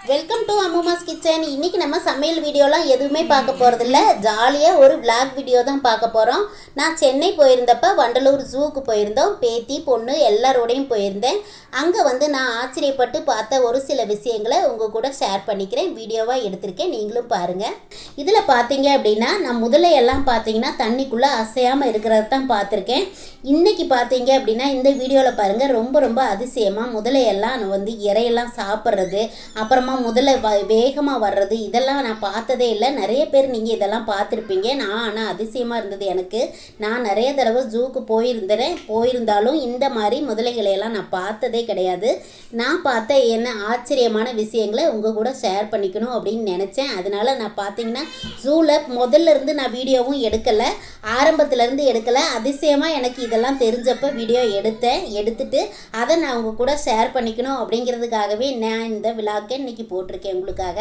welcome to அம்முமாஸ் kitchen இன்னைக்கு நம்ம சமையல் வீடியோலாம் எதுவுமே பார்க்க போகிறதில்ல ஜாலியாக ஒரு vlog வீடியோ தான் பார்க்க போகிறோம் நான் சென்னை போயிருந்தப்ப வண்டலூர் ஜூக்கு போயிருந்தோம் பேத்தி பொண்ணு எல்லாரோடையும் போயிருந்தேன் அங்கே வந்து நான் ஆச்சரியப்பட்டு பார்த்த ஒரு சில விஷயங்களை உங்கள் கூட ஷேர் பண்ணிக்கிறேன் வீடியோவாக எடுத்திருக்கேன் நீங்களும் பாருங்கள் இதில் பார்த்தீங்க அப்படின்னா நான் முதல்ல எல்லாம் பார்த்தீங்கன்னா தண்ணிக்குள்ளே அசையாமல் இருக்கிறத தான் பார்த்துருக்கேன் இன்னைக்கு பார்த்தீங்க அப்படின்னா இந்த வீடியோவில் பாருங்கள் ரொம்ப ரொம்ப அதிசயமாக முதலையெல்லாம் நான் வந்து இறையெல்லாம் சாப்பிட்றது அப்புறமா முதல்ல வ வேகமாக வர்றது இதெல்லாம் நான் பார்த்ததே இல்லை நிறைய பேர் நீங்கள் இதெல்லாம் பார்த்துருப்பீங்க நான் ஆனால் அதிசயமாக இருந்தது எனக்கு நான் நிறைய தடவை ஜூக்கு போயிருந்தேன் போயிருந்தாலும் இந்த மாதிரி முதலைகளை எல்லாம் நான் பார்த்ததே கிடையாது நான் பார்த்த என்ன ஆச்சரியமான விஷயங்களை உங்கள் கூட ஷேர் பண்ணிக்கணும் அப்படின்னு நினச்சேன் அதனால நான் பார்த்தீங்கன்னா ஜூவில் முதல்ல இருந்து நான் வீடியோவும் எடுக்கலை ஆரம்பத்துலேருந்து எடுக்கலை அதிசயமாக எனக்கு இதெல்லாம் தெரிஞ்சப்ப வீடியோ எடுத்தேன் எடுத்துட்டு அதை நான் உங்கள் கூட ஷேர் பண்ணிக்கணும் அப்படிங்கிறதுக்காகவே நான் இந்த விழாக்கை இன்னைக்கு போட்டிருக்கேன் உங்களுக்காக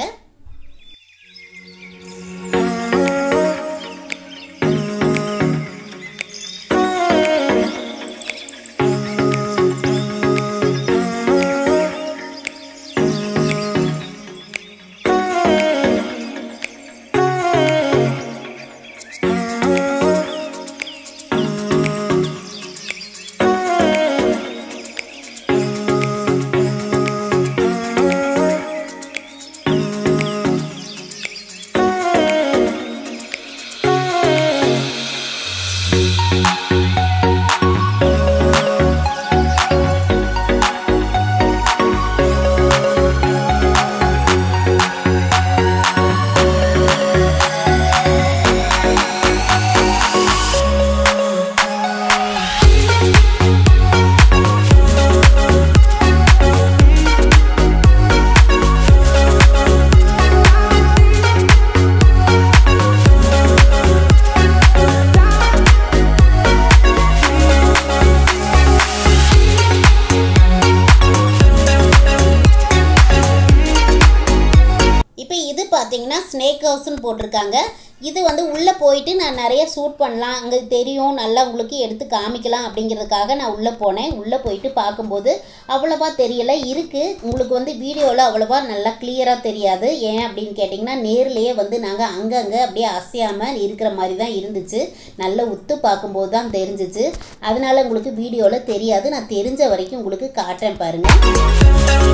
இப்போ இது பார்த்தீங்கன்னா ஸ்னேக் ஹவுஸ்னு போட்டிருக்காங்க இது வந்து உள்ளே போயிட்டு நான் நிறைய ஷூட் பண்ணலாம் அங்கே தெரியும் நல்லா உங்களுக்கு எடுத்து காமிக்கலாம் அப்படிங்கிறதுக்காக நான் உள்ளே போனேன் உள்ளே போயிட்டு பார்க்கும்போது அவ்வளோவா தெரியலை இருக்குது உங்களுக்கு வந்து வீடியோவில் அவ்வளோவா நல்லா கிளியராக தெரியாது ஏன் அப்படின்னு கேட்டிங்கன்னா நேர்லேயே வந்து நாங்கள் அங்கங்கே அப்படியே அசையாமல் இருக்கிற மாதிரி தான் இருந்துச்சு நல்லா உத்து பார்க்கும்போது தான் தெரிஞ்சிச்சு அதனால உங்களுக்கு வீடியோவில் தெரியாது நான் தெரிஞ்ச வரைக்கும் உங்களுக்கு காட்டுறேன் பாருங்கள்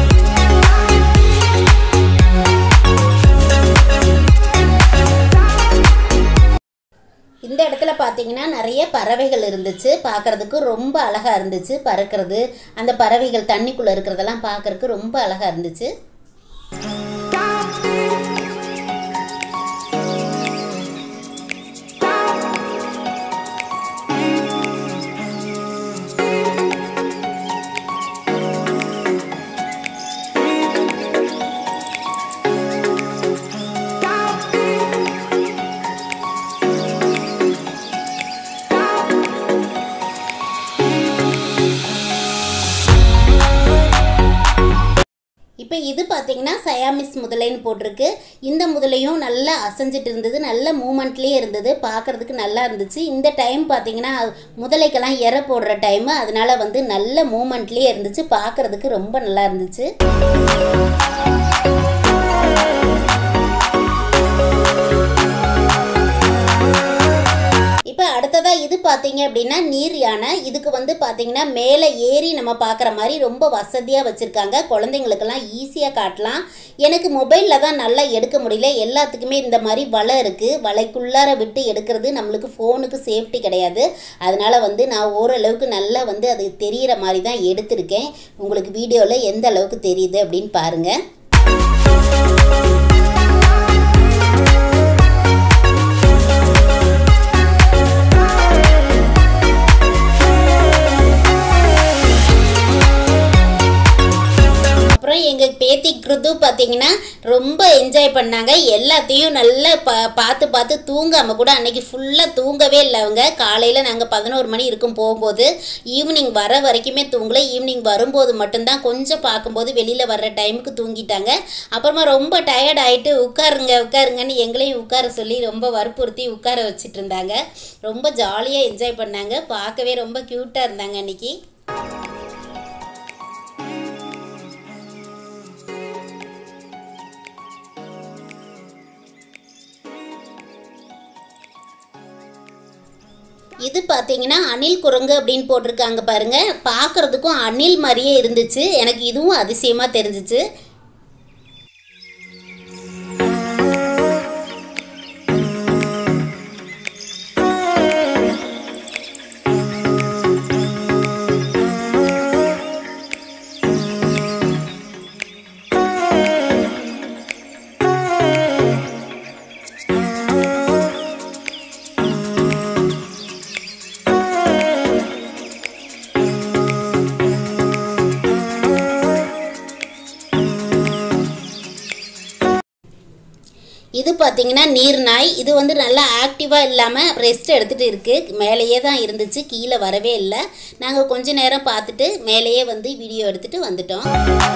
இந்த இடத்துல பார்த்தீங்கன்னா நிறைய பறவைகள் இருந்துச்சு பார்க்கறதுக்கு ரொம்ப அழகாக இருந்துச்சு பறக்கிறது அந்த பறவைகள் தண்ணிக்குள்ளே இருக்கிறதெல்லாம் பார்க்கறதுக்கு ரொம்ப அழகாக இருந்துச்சு இப்போ இது பார்த்தீங்கன்னா சயாமிஸ் முதலைன்னு போட்டிருக்கு இந்த முதலையும் நல்லா அசைஞ்சிட்டு இருந்தது நல்ல மூமெண்ட்லேயே இருந்தது பார்க்குறதுக்கு நல்லா இருந்துச்சு இந்த டைம் பார்த்தீங்கன்னா முதலைக்கெல்லாம் எரை போடுற டைமு அதனால வந்து நல்ல மூமெண்ட்லேயே இருந்துச்சு பார்க்குறதுக்கு ரொம்ப நல்லா இருந்துச்சு இப்போ அடுத்ததாக இது பார்த்தீங்க அப்படின்னா நீர் யானை இதுக்கு வந்து பார்த்தீங்கன்னா மேலே ஏறி நம்ம பார்க்குற மாதிரி ரொம்ப வசதியாக வச்சுருக்காங்க குழந்தைங்களுக்கெல்லாம் ஈஸியாக காட்டலாம் எனக்கு மொபைலில் தான் நல்லா எடுக்க முடியல எல்லாத்துக்குமே இந்த மாதிரி வலை இருக்குது வலைக்குள்ளார விட்டு எடுக்கிறது நம்மளுக்கு ஃபோனுக்கு சேஃப்டி கிடையாது அதனால் வந்து நான் ஓரளவுக்கு நல்லா வந்து அது தெரிகிற மாதிரி தான் எடுத்திருக்கேன் உங்களுக்கு வீடியோவில் எந்த அளவுக்கு தெரியுது அப்படின்னு பாருங்கள் அப்புறம் எங்கள் பேத்தி கிருது பார்த்தீங்கன்னா ரொம்ப என்ஜாய் பண்ணாங்க எல்லாத்தையும் நல்லா பா பார்த்து பார்த்து தூங்காமல் கூட அன்னைக்கு ஃபுல்லாக தூங்கவே இல்லை அவங்க காலையில் நாங்கள் பதினோரு மணி இருக்கும் போகும்போது ஈவினிங் வர வரைக்குமே தூங்கலை ஈவினிங் வரும்போது மட்டும்தான் கொஞ்சம் பார்க்கும்போது வெளியில் வர்ற டைமுக்கு தூங்கிட்டாங்க அப்புறமா ரொம்ப டயர்ட் ஆகிட்டு உட்காருங்க உட்காருங்கன்னு எங்களையும் உட்கார சொல்லி ரொம்ப வற்புறுத்தி உட்கார வச்சிட்டு இருந்தாங்க ரொம்ப ஜாலியாக என்ஜாய் பண்ணாங்க பார்க்கவே ரொம்ப க்யூட்டாக இருந்தாங்க அன்னைக்கு இது பார்த்தீங்கன்னா அணில் குரங்கு அப்படின்னு போட்டிருக்காங்க பாருங்க பார்க்கறதுக்கும் அணில் மாதிரியே இருந்துச்சு எனக்கு இதுவும் அதிசயமாக தெரிஞ்சிச்சு இது பார்த்தீங்கன்னா நீர் நாய் இது வந்து நல்லா ஆக்டிவாக இல்லாமல் ரெஸ்ட் எடுத்துகிட்டு இருக்குது மேலேயே தான் இருந்துச்சு கீழே வரவே இல்லை நாங்கள் கொஞ்ச நேரம் பார்த்துட்டு மேலேயே வந்து வீடியோ எடுத்துகிட்டு வந்துட்டோம்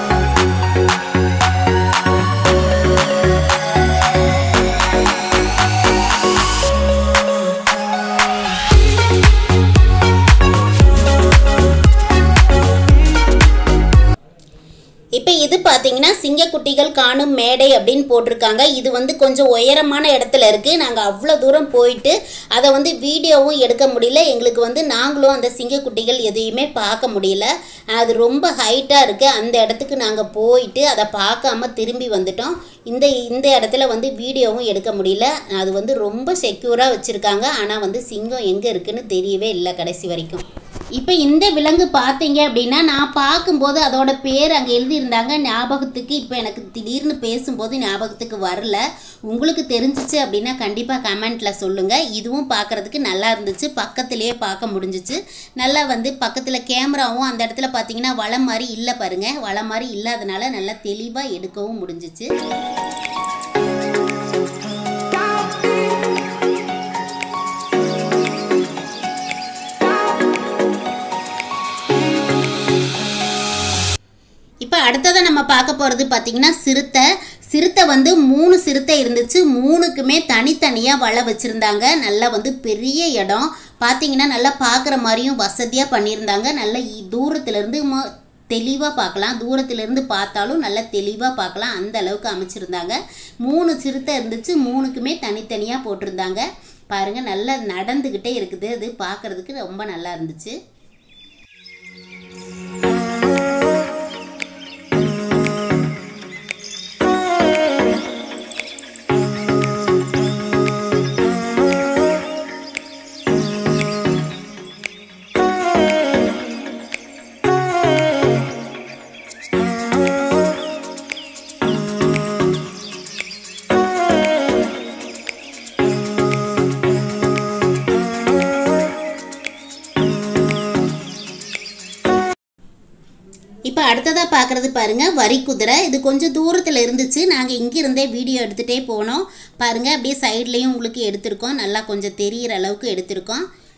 இப்போ இது பார்த்தீங்கன்னா சிங்கக்குட்டிகள் காணும் மேடை அப்படின்னு போட்டிருக்காங்க இது வந்து கொஞ்சம் உயரமான இடத்துல இருக்குது நாங்கள் அவ்வளோ தூரம் போயிட்டு அதை வந்து வீடியோவும் எடுக்க முடியல எங்களுக்கு வந்து நாங்களும் அந்த சிங்கக்குட்டிகள் எதையுமே பார்க்க முடியல அது ரொம்ப ஹைட்டாக இருக்குது அந்த இடத்துக்கு நாங்கள் போயிட்டு அதை பார்க்காம திரும்பி வந்துட்டோம் இந்த இந்த இடத்துல வந்து வீடியோவும் எடுக்க முடியல அது வந்து ரொம்ப செக்யூராக வச்சுருக்காங்க ஆனால் வந்து சிங்கம் எங்கே இருக்குன்னு தெரியவே இல்லை கடைசி வரைக்கும் இப்போ இந்த விலங்கு பார்த்தீங்க அப்படின்னா நான் பார்க்கும்போது அதோட பேர் அங்கே எழுதியிருந்தாங்க ஞாபகத்துக்கு இப்போ எனக்கு திடீர்னு பேசும்போது ஞாபகத்துக்கு வரல உங்களுக்கு தெரிஞ்சிச்சு அப்படின்னா கண்டிப்பாக கமெண்ட்டில் சொல்லுங்கள் இதுவும் பார்க்குறதுக்கு நல்லா இருந்துச்சு பக்கத்துலேயே பார்க்க முடிஞ்சிச்சு நல்லா வந்து பக்கத்தில் கேமராவும் அந்த இடத்துல பார்த்தீங்கன்னா வளம் மாதிரி இல்லை பாருங்கள் வளம் மாதிரி இல்லாதனால நல்லா தெளிவாக எடுக்கவும் முடிஞ்சிச்சு இப்போ அடுத்ததாக நம்ம பார்க்க போகிறது பார்த்திங்கன்னா சிறுத்தை சிறுத்தை வந்து மூணு சிறுத்தை இருந்துச்சு மூணுக்குமே தனித்தனியாக வலை வச்சுருந்தாங்க நல்லா வந்து பெரிய இடம் பார்த்தீங்கன்னா நல்லா பார்க்குற மாதிரியும் வசதியாக பண்ணியிருந்தாங்க நல்லா தூரத்துலேருந்து தெளிவாக பார்க்கலாம் தூரத்துலேருந்து பார்த்தாலும் நல்லா தெளிவாக பார்க்கலாம் அந்த அளவுக்கு அமைச்சிருந்தாங்க மூணு சிறுத்தை இருந்துச்சு மூணுக்குமே தனித்தனியாக போட்டிருந்தாங்க பாருங்கள் நல்லா நடந்துக்கிட்டே இருக்குது அது பார்க்குறதுக்கு ரொம்ப நல்லா இருந்துச்சு இப்போ அடுத்ததாக பார்க்குறது பாருங்கள் வரி குதிரை இது கொஞ்சம் தூரத்தில் இருந்துச்சு நாங்கள் இங்கிருந்தே வீடியோ எடுத்துகிட்டே போனோம் பாருங்கள் அப்படியே சைட்லேயும் உங்களுக்கு எடுத்திருக்கோம் நல்லா கொஞ்சம் தெரிகிற அளவுக்கு எடுத்திருக்கோம்